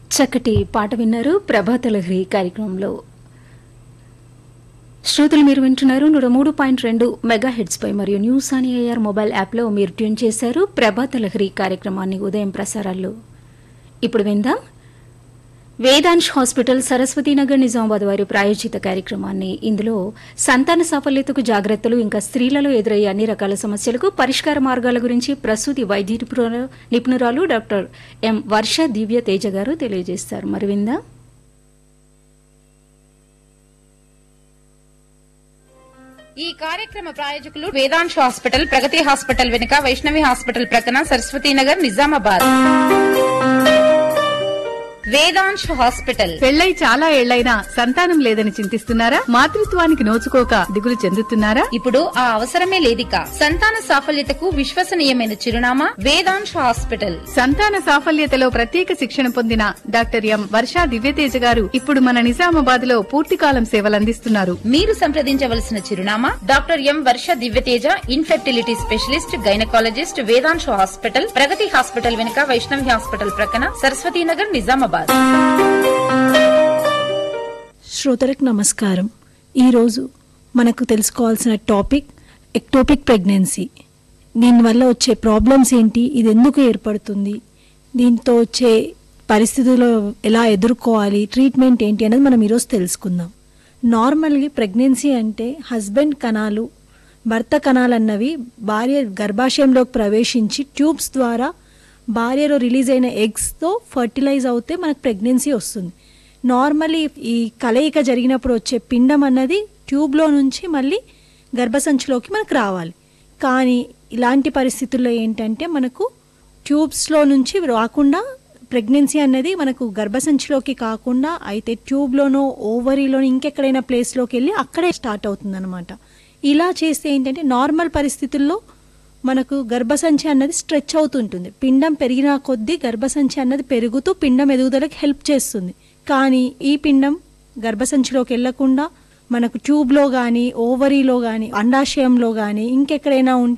చక్కటి పాట విన్నారు ప్రభాత లహరి కార్యక్రమంలో శ్రోతలు మీరు వింటున్నారు నూట మూడు పాయింట్ రెండు మెగా హెడ్స్ పై మరియు న్యూస్ అని ఏఆర్ మొబైల్ యాప్లో మీరు ట్యూన్ చేశారు ప్రభాత లహరి కార్యక్రమాన్ని ఉదయం ప్రసారాల్లో ఇప్పుడు విందాం వేదాంశ్ హాస్పిటల్ సరస్వతీనగర్ నిజామాబాద్ వారి ప్రాయోజిత కార్యక్రమాన్ని ఇందులో సంతాన సాఫల్యతకు జాగ్రత్తలు ఇంకా స్త్రీలలో ఎదురయ్యే అన్ని రకాల సమస్యలకు పరిష్కార మార్గాల గురించి ప్రసూతి వైద్య నిపుణురాలు- నిపుణురాలు డాక్టర్ ఎం వర్ష దివ్య తేజ గారు తెలియజేస్తారు మరి విందా ఈ కార్యక్రమ ప్రాయోజకులు వేదాంశ్ హాస్పిటల్ ప్రగతి హాస్పిటల్ వెనుక వైష్ణవి హాస్పిటల్ ప్రక్కన సరస్వతీనగర్ నిజామాబాద్ వేదాంశ్ హాస్పిటల్ పెళ్ళై చాలా ఏళ్లైనా సంతానం లేదని చింతిస్తున్నారా మాతృత్వానికి నోచుకోక దిగులు చెందుతున్నారా ఇప్పుడు ఆ అవసరమే లేదిక సంతాన సాఫల్యతకు విశ్వసనీయమైన చిరునామా వేదాంశ్ హాస్పిటల్ సంతాన సాఫల్యతలో ప్రత్యేక శిక్షణ పొందిన డాక్టర్ ఎం వర్షా దివ్యతేజ గారు ఇప్పుడు మన నిజామాబాద్ లో పూర్తికాలం సేవలందిస్తున్నారు మీరు సంప్రదించవలసిన చిరునామా doctor M Varsha Divyateja infertility specialist gynaecologist Vedansh hospital Pragati hospital వెనుక వైష్ణవి హాస్పిటల్ ప్రక్కన సరస్వతీనగర్ నిజామాబాద్ శ్రోతలకు నమస్కారం ఈరోజు మనకు తెలుసుకోవాల్సిన టాపిక్ ఎక్టోపిక్ ప్రెగ్నెన్సీ దీనివల్ల వచ్చే ప్రాబ్లమ్స్ ఏంటి ఇది ఎందుకు ఏర్పడుతుంది దీంతో వచ్చే పరిస్థితుల్లో ఎలా ఎదుర్కోవాలి ట్రీట్మెంట్ ఏంటి అనేది మనం ఈరోజు తెలుసుకుందాం నార్మల్గా ప్రెగ్నెన్సీ అంటే హస్బెండ్ కణాలు భర్త కణాలు అన్నవి భార్య గర్భాశయంలోకి ప్రవేశించి ట్యూబ్స్ ద్వారా భార్యలో రిలీజ్ అయిన ఎగ్స్తో ఫర్టిలైజ్ అవుతే మనకు ప్రెగ్నెన్సీ వస్తుంది నార్మల్లీ ఈ కలయిక జరిగినప్పుడు వచ్చే పిండం అన్నది ట్యూబ్లో నుంచి మళ్ళీ గర్భసంచిలోకి మనకు రావాలి కానీ ఇలాంటి పరిస్థితుల్లో ఏంటంటే మనకు ట్యూబ్స్లో నుంచి రాకుండా ప్రెగ్నెన్సీ అనేది మనకు గర్భసంచిలోకి కాకుండా అయితే ట్యూబ్లోనో ఓవరీలోనో ఇంకెక్కడైనా ప్లేస్లోకి వెళ్ళి అక్కడే స్టార్ట్ అవుతుందన్నమాట ఇలా చేస్తే ఏంటంటే నార్మల్ పరిస్థితుల్లో మనకు గర్భసంచి అన్నది స్ట్రెచ్ అవుతుంటుంది పిండం పెరిగిన కొద్దీ గర్భసంచి అన్నది పెరుగుతూ పిండం ఎదుగుదలకు హెల్ప్ చేస్తుంది కానీ ఈ పిండం గర్భసంచిలోకి వెళ్లకుండా మనకు ట్యూబ్లో కానీ ఓవరీలో కానీ అండాశయంలో కానీ ఇంకెక్కడైనా ఉంటే